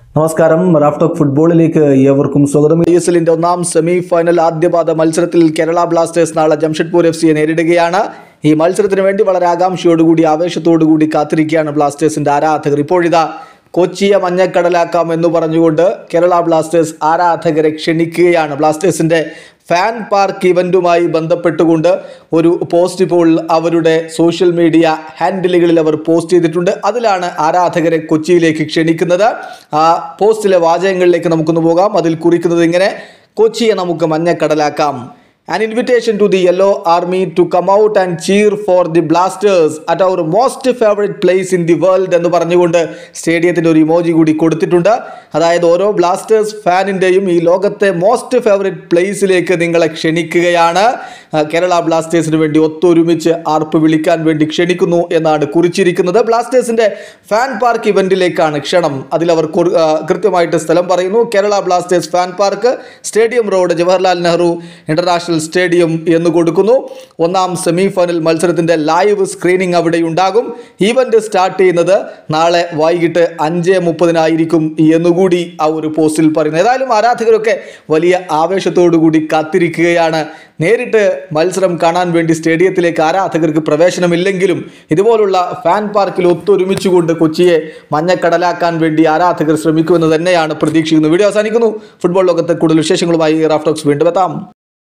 നമസ്കാരം റാഫ്റ്റോക്ക് ഫുട്ബോളിലേക്ക് ഏവർക്കും സ്വാഗതം ഐ എസ് എല്ലിന്റെ ഒന്നാം സെമി ഫൈനൽ ആദ്യപാദ മത്സരത്തിൽ കേരള ബ്ലാസ്റ്റേഴ്സ് നാളെ ജംഷഡ്പൂർ എഫ് സിയെ നേരിടുകയാണ് ഈ മത്സരത്തിന് വേണ്ടി വളരെ ആകാംക്ഷയോടുകൂടി ആവേശത്തോടുകൂടി കാത്തിരിക്കുകയാണ് ബ്ലാസ്റ്റേഴ്സിന്റെ ആരാധകർ ഇപ്പോഴിതാ കൊച്ചിയെ മഞ്ഞക്കടലാക്കാം എന്ന് പറഞ്ഞുകൊണ്ട് കേരള ബ്ലാസ്റ്റേഴ്സ് ആരാധകരെ ക്ഷണിക്കുകയാണ് ബ്ലാസ്റ്റേഴ്സിന്റെ ഫാൻ പാർക്ക് ഇവന്റുമായി ബന്ധപ്പെട്ടുകൊണ്ട് ഒരു പോസ്റ്റ് ഇപ്പോൾ അവരുടെ സോഷ്യൽ മീഡിയ ഹാൻഡിലുകളിൽ അവർ പോസ്റ്റ് ചെയ്തിട്ടുണ്ട് അതിലാണ് ആരാധകരെ കൊച്ചിയിലേക്ക് ക്ഷണിക്കുന്നത് ആ പോസ്റ്റിലെ വാചകങ്ങളിലേക്ക് നമുക്കൊന്ന് പോകാം അതിൽ കുറിക്കുന്നത് ഇങ്ങനെ കൊച്ചിയെ നമുക്ക് മഞ്ഞക്കടലാക്കാം An invitation to the Yellow Army to come out and cheer for the Blasters at our most favorite place in the world എന്ന് പറഞ്ഞുകൊണ്ട് സ്റ്റേഡിയത്തിൻ്റെ ഒരു ഇമോജി കൂടി കൊടുത്തിട്ടുണ്ട് അതായത് ഓരോ ബ്ലാസ്റ്റേഴ്സ് ഫാനിൻ്റെയും ഈ ലോകത്തെ മോസ്റ്റ് ഫേവറേറ്റ് പ്ലേസിലേക്ക് നിങ്ങളെ ക്ഷണിക്കുകയാണ് ആ, കേരള ബ്ലാസ്റ്റേഴ്സിന് വേണ്ടി ഒത്തൊരുമിച്ച് ആർപ്പ് വിളിക്കാൻ വേണ്ടി ക്ഷണിക്കുന്നു എന്നാണ് കുറിച്ചിരിക്കുന്നത് ബ്ലാസ്റ്റേഴ്സിൻ്റെ ഫാൻ പാർക്ക് ഇവന്റിലേക്കാണ് ക്ഷണം അതിലവർ കുറി- ആ, കൃത്യമായിട്ട് സ്ഥലം പറയുന്നു Kerala Blasters fan park stadium road Jawaharlal Nehru international stadium എന്ന് കൊടുക്കുന്നു ഒന്നാം സെമി ഫൈനൽ മത്സരത്തിന്റെ ലൈവ് സ്ക്രീനിംഗ് അവിടെ ഉണ്ടാകും ഈവന്റ് സ്റ്റാർട്ട് ചെയ്യുന്നത് നാളെ വൈകിട്ട് അഞ്ച് മുപ്പതിനായിരിക്കും എന്നുകൂടി ആ ഒരു പോസ്റ്റിൽ പറയുന്നു ഏതായാലും ആരാധകരൊക്കെ വലിയ ആവേശത്തോടു കൂടി കാത്തിരിക്കുകയാണ് നേരിട്ട് മത്സരം കാണാൻ വേണ്ടി സ്റ്റേഡിയത്തിലേക്ക് ആരാധകർക്ക് പ്രവേശനമില്ലെങ്കിലും ഇതുപോലുള്ള ഫാൻ പാർക്കിൽ ഒത്തൊരുമിച്ചുകൊണ്ട് കൊച്ചിയെ മഞ്ഞക്കടലാക്കാൻ വേണ്ടി ആരാധകർ ശ്രമിക്കുമെന്ന് തന്നെയാണ് പ്രതീക്ഷിക്കുന്നത് വീഡിയോ അവസാനിക്കുന്നു ഫുട്ബോൾ ലോകത്തെ കൂടുതൽ വിശേഷങ്ങളുമായി റാഫ്റ്റോക്സ് വീണ്ടും എത്താം